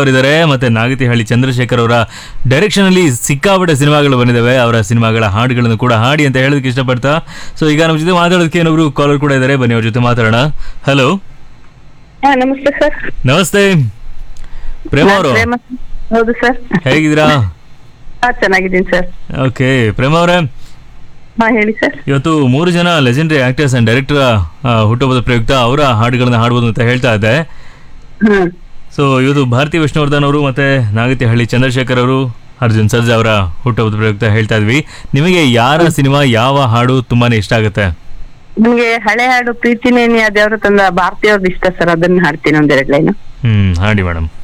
ಅವರಿದ್ದಾರೆ ಮತ್ತೆ ನಾಗತಿಹಳ್ಳಿ ಚಂದ್ರಶೇಖರ್ ಅವರ ಡೈರೆಕ್ಷನ್ ಅಲ್ಲಿ ಸಿಕ್ಕಾಪಟ್ಟೆ ಸಿನಿಮಾಗಳು ಬಂದಿದ್ದಾವೆ ಅವರ ಸಿನಿಮಾಗಳ ಹಾಡುಗಳನ್ನು ಕೂಡ ಹಾಡಿ ಅಂತ ಹೇಳೋದಕ್ಕೆ ಇಷ್ಟಪಡ್ತಾ ಸೊ ಈಗ ನಮ್ಮ ಜೊತೆ ಮಾತಾಡೋದಕ್ಕೆ ಏನೊಬ್ರು ಕಾಲರ್ ಕೂಡ ಇದ್ದಾರೆ ಬನ್ನಿ ಅವ್ರ ಜೊತೆ ಮಾತಾಡೋಣ ಹಲೋ ಹಾ ನಮಸ್ತೆ ಸರ್ ನಮಸ್ತೆ ಪ್ರೇಮ ಅವರು ಪ್ರೇಮ ಹೌದು ಸರ್ ಹೇಗಿದ್ದೀರಾ ಹಾ ಚೆನ್ನಾಗಿದ್ದೀನಿ ಸರ್ ಓಕೆ ಪ್ರೇಮ ಅವರೇ ಹಾ ಹೇಳಿ ಸರ್ ಇವತ್ತು ಮೂರು ಜನ ಲೆಜೆಂಡರಿ ಆಕ್ಟರ್ಸ್ ಅಂಡ್ ಡೈರೆಕ್ಟರ್ ಹುಟ್ಟುಹಬ್ಬದ ಪ್ರಯುಕ್ತ ಅವರ ಹಾಡುಗಳನ್ನ ಹಾಡ್ಬೋದು ಅಂತ ಹೇಳ್ತಾ ಇದ್ದೆ ಹ್ಮ್ ಸೊ ಇವತ್ತು ಭಾರತಿ ವಿಷ್ಣುವರ್ಧನ್ ಅವರು ಮತ್ತೆ ನಾಗತಿಹಳ್ಳಿ ಚಂದ್ರಶೇಖರ್ ಅವರು ಅರ್ಜುನ್ ಸರ್ಜಾ ಅವರ ಹುಟ್ಟುಹಬ್ಬದ ಪ್ರಯುಕ್ತ ಹೇಳ್ತಾ ಇದ್ವಿ ನಿಮಗೆ ಯಾರ ಸಿನಿಮಾ ಯಾವ ಹಾಡು ತುಂಬಾನೇ ಇಷ್ಟ ಆಗುತ್ತೆ ನಿಮ್ಗೆ ಹಳೆ ಹಾಡು ಪ್ರೀತಿನೇ ನೀ ಅದ್ಯಾವ್ರು ತಂದ ಭಾರತೀಯವ್ರದ್ದು ಇಷ್ಟ ಸರ್ ಅದನ್ನ ಹಾಡ್ತೀನಿ ಒಂದೆರಡು ಲೈನ್ ಹ್ಮ್ ಹಾಡಿ ಮೇಡಮ್